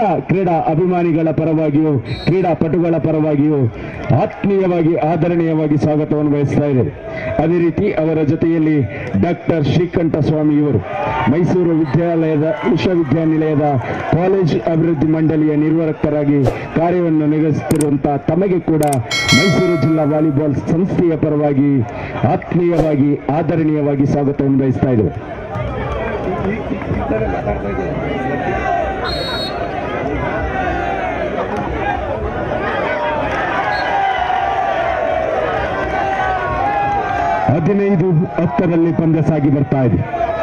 ಕ್ರೀಡಾ ಅಭಿಮಾನಿಗಳ ಪರವಾಗಿಯೂ ಕ್ರೀಡಾಪಟುಗಳ ಪರವಾಗಿಯೂ ಆತ್ಮೀಯವಾಗಿ ಆದರಣೀಯವಾಗಿ ಸ್ವಾಗತವನ್ನು ಬಯಸ್ತಾ ಇದೆ ಅದೇ ರೀತಿ ಅವರ ಜೊತೆಯಲ್ಲಿ ಡಾಕ್ಟರ್ ಶ್ರೀಕಂಠ ಸ್ವಾಮಿಯವರು ಮೈಸೂರು ವಿದ್ಯಾಲಯದ ವಿಶ್ವವಿದ್ಯಾನಿಲಯದ ಕಾಲೇಜ್ ಅಭಿವೃದ್ಧಿ ಮಂಡಳಿಯ ನಿರ್ವಾಹಕರಾಗಿ ಕಾರ್ಯವನ್ನು ನಿರ್ವಹಿಸುತ್ತಿರುವಂತಹ ತಮಗೆ ಕೂಡ ಮೈಸೂರು ಜಿಲ್ಲಾ ವಾಲಿಬಾಲ್ ಸಂಸ್ಥೆಯ ಪರವಾಗಿ ಆತ್ಮೀಯವಾಗಿ ಆದರಣೀಯವಾಗಿ ಸ್ವಾಗತವನ್ನು ಬಯಸ್ತಾ ಇದ್ದೇವೆ ಹದಿನೈದು ಹತ್ತರಲ್ಲಿ ಪಂದ್ಯ ಸಾಗಿ ಬರ್ತಾ ಇದೆ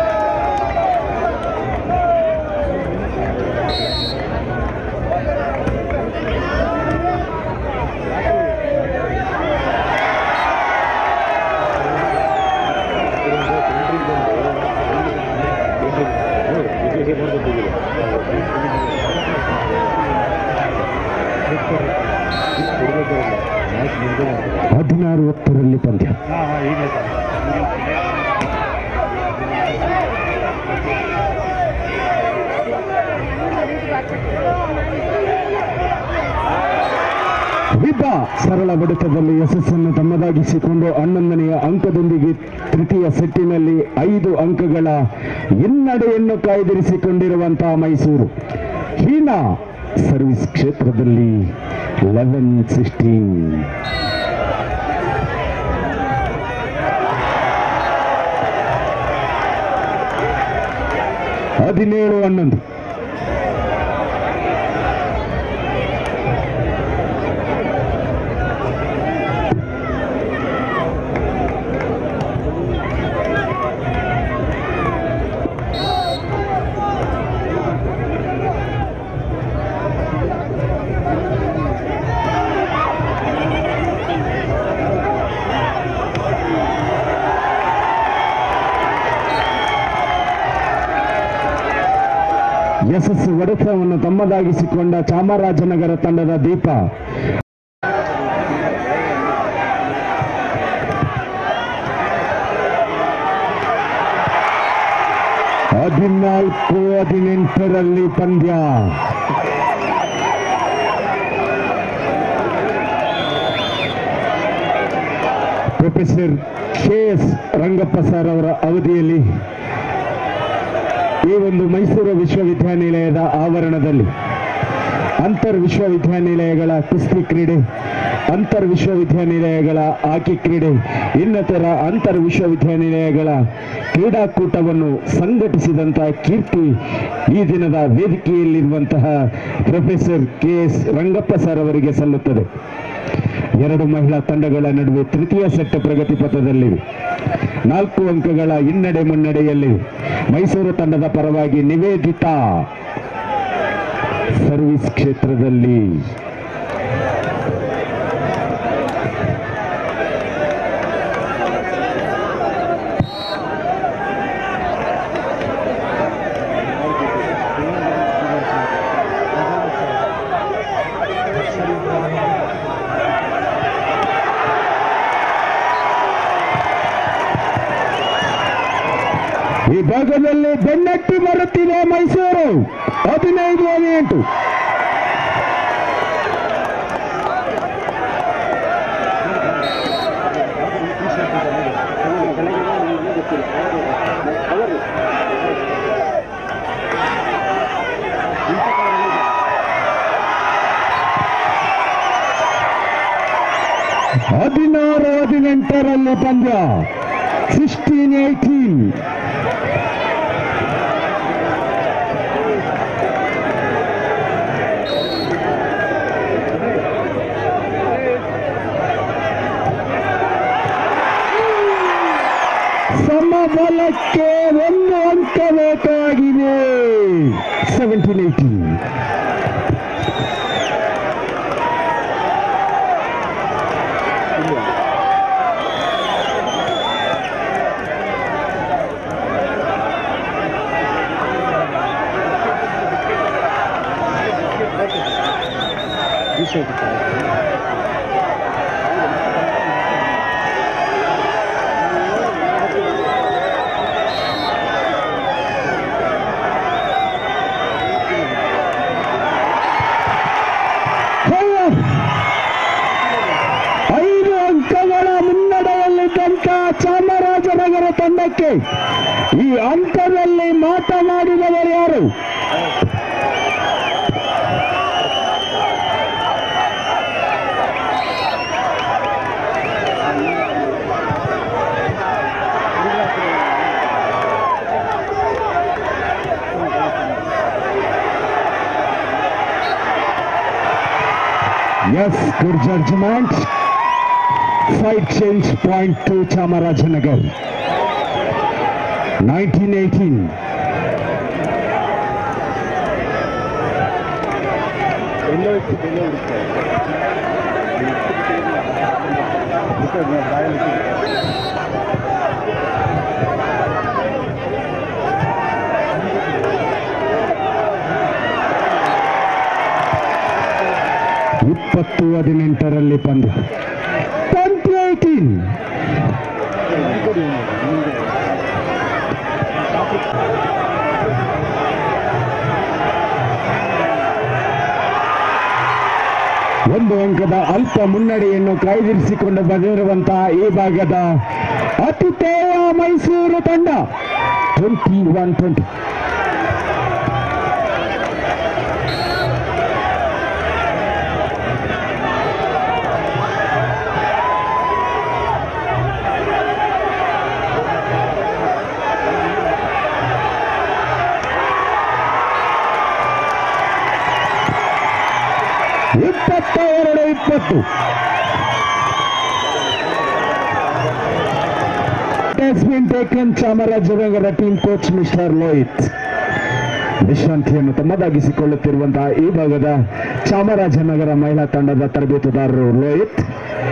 ಹದಿನಾರು ಹತ್ತರಲ್ಲಿ ಪಂದ್ಯ ವಿದ್ದ ಸರಳ ಬಡಿತದಲ್ಲಿ ಯಶಸ್ಸನ್ನು ತಮ್ಮದಾಗಿಸಿಕೊಂಡು ಹನ್ನೊಂದನೆಯ ಅಂಕದೊಂದಿಗೆ ತೃತೀಯ ಸೆಟ್ಟಿನಲ್ಲಿ ಐದು ಅಂಕಗಳ ಹಿನ್ನಡೆಯನ್ನು ಕಾಯ್ದಿರಿಸಿಕೊಂಡಿರುವಂತಹ ಮೈಸೂರು ಹೀನಾ ಸರ್ವಿಸ್ ಕ್ಷೇತ್ರದಲ್ಲಿ ಲೆವೆನ್ ಸಿಕ್ಸ್ಟೀನ್ ಹದಿನೇಳು ಹನ್ನೊಂದು ಯಶಸ್ಸು ಒಡೆತವನ್ನು ತಮ್ಮದಾಗಿಸಿಕೊಂಡ ಚಾಮರಾಜನಗರ ತಂಡದ ದೀಪ ಹದಿನಾಲ್ಕು ಹದಿನೆಂಟರಲ್ಲಿ ಪಂದ್ಯ professor K S Rangappa sir ಅವರ ಅವಧಿಯಲ್ಲಿ ಈ ಒಂದು ಮೈಸೂರು ವಿಶ್ವವಿದ್ಯಾನಿಲಯದ ಆವರಣದಲ್ಲಿ ಅಂತರ್ ವಿಶ್ವವಿದ್ಯಾನಿಲಯಗಳ ಕುಸ್ತಿ ಕ್ರೀಡೆ ಅಂತರ್ ವಿಶ್ವವಿದ್ಯಾನಿಲಯಗಳ ಹಾಕಿ ಕ್ರೀಡೆ ಇನ್ನಿತರ ಅಂತರ್ ವಿಶ್ವವಿದ್ಯಾನಿಲಯಗಳ ಕ್ರೀಡಾಕೂಟವನ್ನು ಸಂಘಟಿಸಿದಂತಹ ಕೀರ್ತಿ ಈ ದಿನದ ವೇದಿಕೆಯಲ್ಲಿರುವಂತಹ professor K S Rangappa sir ಅವರಿಗೆ ಸಲ್ಲುತ್ತದೆ ಎರಡು ಮಹಿಳಾ ತಂಡಗಳ ನಡುವೆ ತೃತೀಯ ಸೆಟ್ ಪ್ರಗತಿ ಪಥದಲ್ಲಿವೆ ನಾಲ್ಕು ಅಂಕಗಳ ಹಿನ್ನಡೆ ಮುನ್ನಡೆಯಲ್ಲಿ ಮೈಸೂರು ತಂಡದ ಪರವಾಗಿ ನಿವೇದಿತಾ ಸರ್ವಿಸ್ ಕ್ಷೇತ್ರದಲ್ಲಿ ಈ ಭಾಗದಲ್ಲಿ ಬೆನ್ನಟ್ಟಿ ಬರುತ್ತಿದೆ ಮೈಸೂರು ಹದಿನೈದು ಹದಿನೆಂಟು ಹದಿನಾರು ಹದಿನೆಂಟರಲ್ಲಿ ಪಂದ್ಯ ಸಿಕ್ಸ್ಟೀನ್ ಏಯ್ಟೀನ್ ಸಮಬಲಕ್ಕೆ ಒಂದು ಅಂಕ ಬೇಕಾಗಿದೆ ಸೆವೆಂಟೀನ್ ಏಯ್ಟೀನ್ ತಂಡಕ್ಕೆ ಈ ಹಂತದಲ್ಲಿ ಮಾತನಾಡಿದವರು ಯಾರು Yes, good judgment. Fight change point to Chamarajanagar. 1918. ಎಲ್ಲೋ ಇಟ್ಟು ಎಲ್ಲೋ ಹುಡುಕ್ತಾರೆ ಇಪ್ಪತ್ತು ಹದಿನೆಂಟರಲ್ಲಿ ಪಂದ್ಯ ಟ್ವೆಂಟಿ ಏಯ್ಟೀನ್ ಒಂದು ಅಂಕದ ಅಲ್ಪ ಮುನ್ನಡೆಯನ್ನು ಕಾಯ್ದಿರಿಸಿಕೊಂಡು ಬಂದಿರುವಂತಹ ಈ ಭಾಗದ ಅತಿಥೇಯ ಮೈಸೂರು ತಂಡ ಟ್ವೆಂಟಿ ಒನ್ ಟ್ವೆಂಟಿ ಇಪ್ಪತ್ತ ಎರಡು ಇಪ್ಪತ್ತು has been taken Chamarajanagar team coach mister Lohith ವಿಶ್ರಾಂತಿಯನ್ನು ತಮ್ಮದಾಗಿಸಿಕೊಳ್ಳುತ್ತಿರುವಂತಹ ಈ ಭಾಗದ ಚಾಮರಾಜನಗರ ಮಹಿಳಾ ತಂಡದ ತರಬೇತುದಾರರು ಲೋಹಿತ್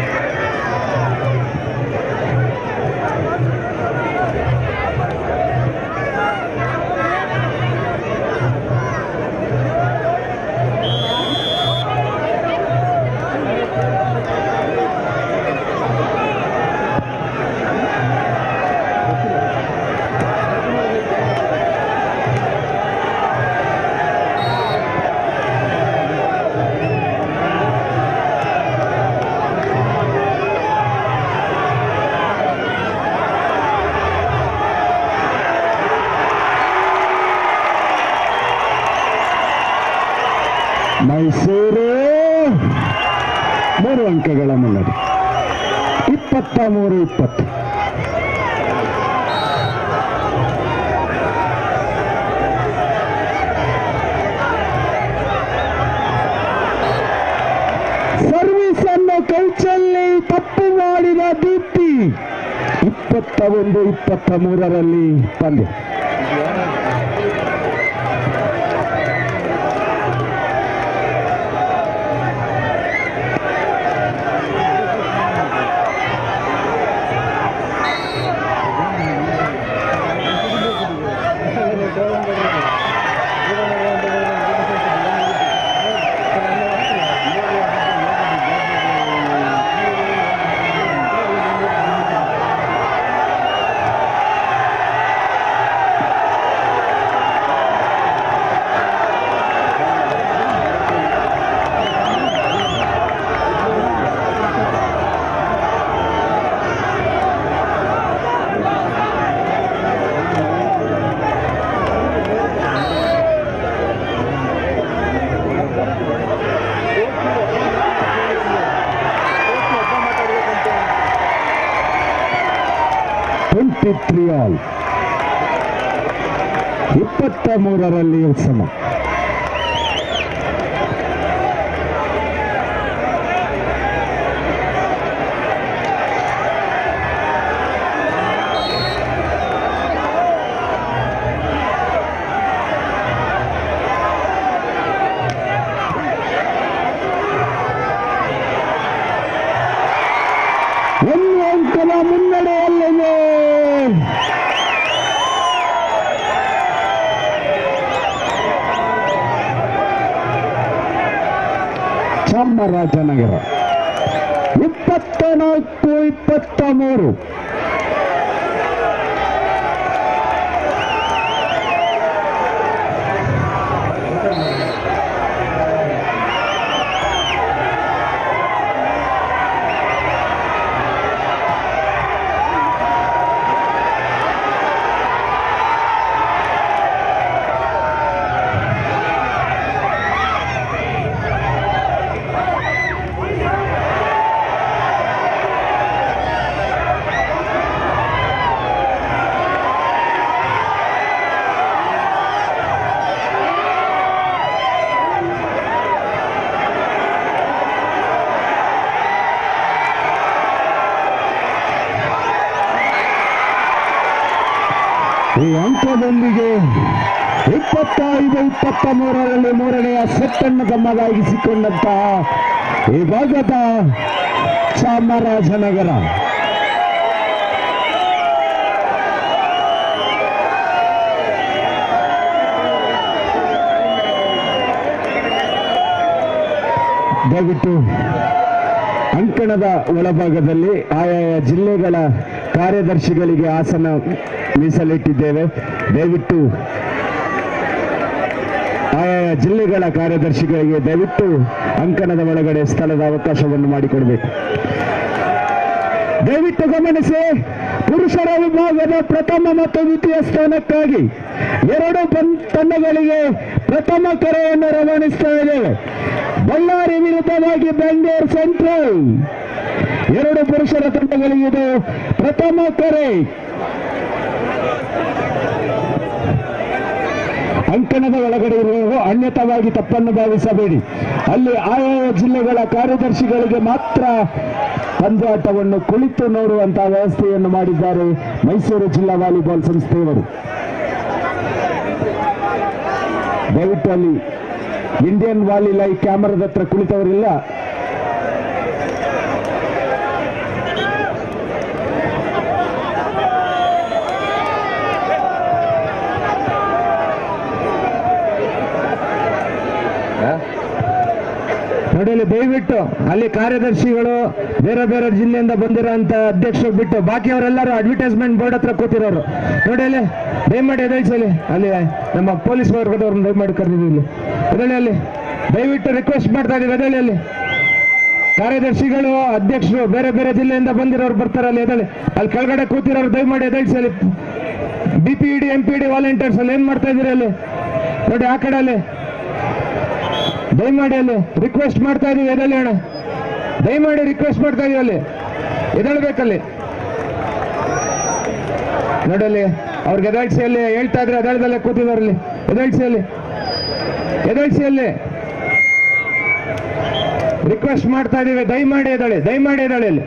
ಮೈಸೂರು ಮೂರು ಅಂಕಗಳ ಮುನ್ನಡೆ ಇಪ್ಪತ್ತ ಮೂರು ಇಪ್ಪತ್ತು ಸರ್ವಿಸ್ ಅನ್ನು ಕೈಚಲ್ಲಿ ತಪ್ಪು ಮಾಡಿದ ದೀಪ್ತಿ ಇಪ್ಪತ್ತ ಒಂದು ಇಪ್ಪತ್ತ ಮೂರರಲ್ಲಿ ಪಂದ್ಯ ಟ್ವೆಂಟಿ ತ್ರೀ ಆಲ್ ಇಪ್ಪತ್ತ ಮೂರರಲ್ಲಿ ಸಮ ಒಂದು ಅಂಕದ ಮುನ್ನಡೆಯಲ್ಲಿದೆ ಚಾಮರಾಜನಗರ ಇಪ್ಪತ್ತ ನಾಲ್ಕು ಇಪ್ಪತ್ತ ಮೂರು ಈ ಅಂಕದೊಂದಿಗೆ ಇಪ್ಪತ್ತೈದು ಇಪ್ಪತ್ತ ಮೂರರಲ್ಲಿ ಮೂರನೆಯ ಸೆಟ್ ಅನ್ನು ತಮ್ಮದಾಗಿಸಿಕೊಂಡಂತಹ ಈ ಭಾಗದ ಚಾಮರಾಜನಗರ ದಯವಿಟ್ಟು ಅಂಕಣದ ಒಳಭಾಗದಲ್ಲಿ ಆಯಾಯ ಜಿಲ್ಲೆಗಳ ಕಾರ್ಯದರ್ಶಿಗಳಿಗೆ ಆಸನ ಮೀಸಲಿಟ್ಟಿದ್ದೇವೆ ದಯವಿಟ್ಟು ಆಯಾಯ ಜಿಲ್ಲೆಗಳ ಕಾರ್ಯದರ್ಶಿಗಳಿಗೆ ದಯವಿಟ್ಟು ಅಂಕಣದ ಒಳಗಡೆ ಸ್ಥಳದ ಅವಕಾಶವನ್ನು ಮಾಡಿಕೊಡಬೇಕು ದಯವಿಟ್ಟು ಗಮನಿಸಿ ಪುರುಷರ ವಿಭಾಗದ ಪ್ರಥಮ ಮತ್ತು ದ್ವಿತೀಯ ಸ್ಥಾನಕ್ಕಾಗಿ ಎರಡು ಪಂ- ತಂಡಗಳಿಗೆ ಪ್ರಥಮ ಕರೆಯನ್ನು ರವಾನಿಸ್ತಾ ಇದ್ದೇವೆ ಬಳ್ಳಾರಿ ವಿರುದ್ಧವಾಗಿ ಬೆಂಗಳೂರು ಸೆಂಟ್ರಲ್ ಎರಡು ಪುರುಷರ ತಂಡಗಳಿಗೆ ಇದು ಪ್ರಥಮ ಕರೆ ಅಂಕಣದ ಒಳಗಡೆ ಇರುವವರು ಅನ್ಯತವಾಗಿ ತಪ್ಪನ್ನು ಭಾವಿಸಬೇಡಿ ಅಲ್ಲಿ ಆಯಾಯ ಜಿಲ್ಲೆಗಳ ಕಾರ್ಯದರ್ಶಿಗಳಿಗೆ ಮಾತ್ರ ಪಂದ್ಯಾಟವನ್ನು ಕುಳಿತು ನೋಡುವಂತಹ ವ್ಯವಸ್ಥೆಯನ್ನು ಮಾಡಿದ್ದಾರೆ ಮೈಸೂರು ಜಿಲ್ಲಾ ವಾಲಿಬಾಲ್ ಸಂಸ್ಥೆಯವರು ದಯವಿಟ್ಟು ಅಲ್ಲಿ ಇಂಡಿಯನ್ ವಾಲಿ ಲೈ ಕ್ಯಾಮರಾದ ಹತ್ರ ಕುಳಿತವರಿಲ್ಲ ನೋಡಿ ಅಲ್ಲಿ ದಯವಿಟ್ಟು ಅಲ್ಲಿ ಕಾರ್ಯದರ್ಶಿಗಳು ಬೇರೆ ಬೇರೆ ಜಿಲ್ಲೆಯಿಂದ ಬಂದಿರೋಂಥ ಅಧ್ಯಕ್ಷರು ಬಿಟ್ಟು ಬಾಕಿಯವರೆಲ್ಲರೂ ಅಡ್ವರ್ಟೈಸ್ಮೆಂಟ್ ಬೋರ್ಡ್ ಹತ್ರ ಕೂತಿರೋರು ನೋಡಿ ಅಲ್ಲಿ ದಯಮಾಡಿ ಎದಳಿಸಲಿ ಅಲ್ಲಿ ನಮ್ಮ ಪೊಲೀಸ್ ವರ್ಗದವ್ರನ್ನ ದಯಮಾಡಿ ಕರೆದಿದ್ದೀವಿ ಇಲ್ಲಿ ಎದಳಿ ಅಲ್ಲಿ ದಯವಿಟ್ಟು ರಿಕ್ವೆಸ್ಟ್ ಮಾಡ್ತಾ ಇದೀವಿ ಎದಳಿ ಅಲ್ಲಿ ಕಾರ್ಯದರ್ಶಿಗಳು ಅಧ್ಯಕ್ಷರು ಬೇರೆ ಬೇರೆ ಜಿಲ್ಲೆಯಿಂದ ಬಂದಿರೋರು ಬರ್ತಾರೆ ಅಲ್ಲಿ ಎದಳಿ ಅಲ್ಲಿ ಕೆಳಗಡೆ ಕೂತಿರೋರು ದಯಮಾಡಿ ಎದಳಿಸಿ ಅಲ್ಲಿ B P D M P D volunteers ಅಲ್ಲಿ ಏನ್ ಮಾಡ್ತಾ ಇದೀರಿ ಅಲ್ಲಿ ನೋಡಿ ಆ ಕಡೆ ಅಲ್ಲಿ ದಯಮಾಡಿ ಅಲ್ಲಿ ರಿಕ್ವೆಸ್ಟ್ ಮಾಡ್ತಾ ಇದೀವಿ ಎದಳಿ ಅಣ್ಣ ದಯಮಾಡಿ ರಿಕ್ವೆಸ್ಟ್ ಮಾಡ್ತಾ ಇದೀವಿ ಅಲ್ಲಿ ಎದಳ್ಬೇಕಲ್ಲಿ ನೋಡಲ್ಲಿ ಅವ್ರಿಗೆ ಎದಳ್ಸಿ ಅಲ್ಲಿ ಹೇಳ್ತಾ ಇದ್ರೆ ಎದಳದಲ್ಲೇ ಕೂತಿದ್ದಾರೆ ಅಲ್ಲಿ ಎದಳ್ಸಿ ಅಲ್ಲಿ ಎದಳ್ಸಿ ಅಲ್ಲಿ ರಿಕ್ವೆಸ್ಟ್ ಮಾಡ್ತಾ ಇದೀವಿ ದಯಮಾಡಿ ಎದಳಿ ದಯಮಾಡಿ ಎದಳಿ ಅಲ್ಲಿ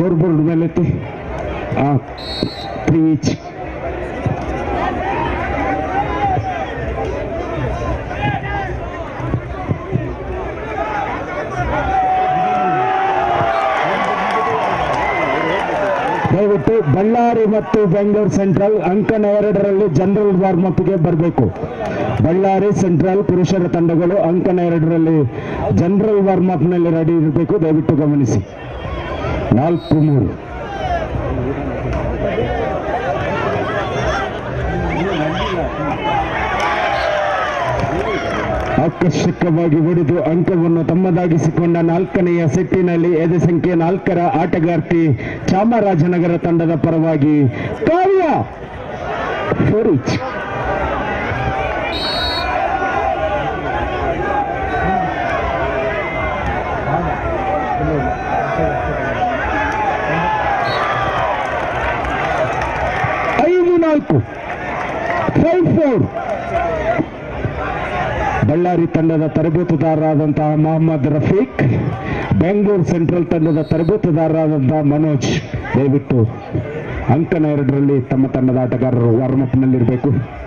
ಸ್ಕೋರ್ ಬೋರ್ಡ್ ಮೇಲೆ ಎತ್ತಿ ತ್ರೀ ಈಚ್ ದಯವಿಟ್ಟು ಬಳ್ಳಾರಿ ಮತ್ತು ಬೆಂಗಳೂರು ಸೆಂಟ್ರಲ್ ಅಂಕಣ ಎರಡರಲ್ಲಿ ಜನರಲ್ ವಾರ್ಮಪ್ಗೆ ಬರಬೇಕು ಬಳ್ಳಾರಿ ಸೆಂಟ್ರಲ್ ಪುರುಷರ ತಂಡಗಳು ಅಂಕಣ ಎರಡರಲ್ಲಿ ಜನರಲ್ ವಾರ್ಮಪ್ನಲ್ಲಿ ರೆಡಿ ಇರಬೇಕು ದಯವಿಟ್ಟು ಗಮನಿಸಿ ನಾಲ್ಕು ಮೂರು ಆಕರ್ಷಕವಾಗಿ ಹೊಡೆದು ಅಂಕವನ್ನು ತಮ್ಮದಾಗಿಸಿಕೊಂಡ ನಾಲ್ಕನೆಯ ಸೆಟ್ಟಿನಲ್ಲಿ ಎದೆ ಸಂಖ್ಯೆ ನಾಲ್ಕರ ಆಟಗಾರ್ತಿ ಚಾಮರಾಜನಗರ ತಂಡದ ಪರವಾಗಿ ಕಾವ್ಯ ಫೋರಿಚ್ ಐದು ನಾಲ್ಕು ಫೈವ್ ಫೋರ್ ಬಳ್ಳಾರಿ ತಂಡದ ತರಬೇತುದಾರರಾದಂತಹ ಮೊಹಮ್ಮದ್ ರಫೀಕ್ ಬೆಂಗಳೂರು ಸೆಂಟ್ರಲ್ ತಂಡದ ತರಬೇತುದಾರರಾದಂತಹ ಮನೋಜ್ ದಯವಿಟ್ಟು ಅಂಕನ ಎರಡರಲ್ಲಿ ತಮ್ಮ ತಂಡದ ಆಟಗಾರರು ವಾರ್ಮಪ್ನಲ್ಲಿರಬೇಕು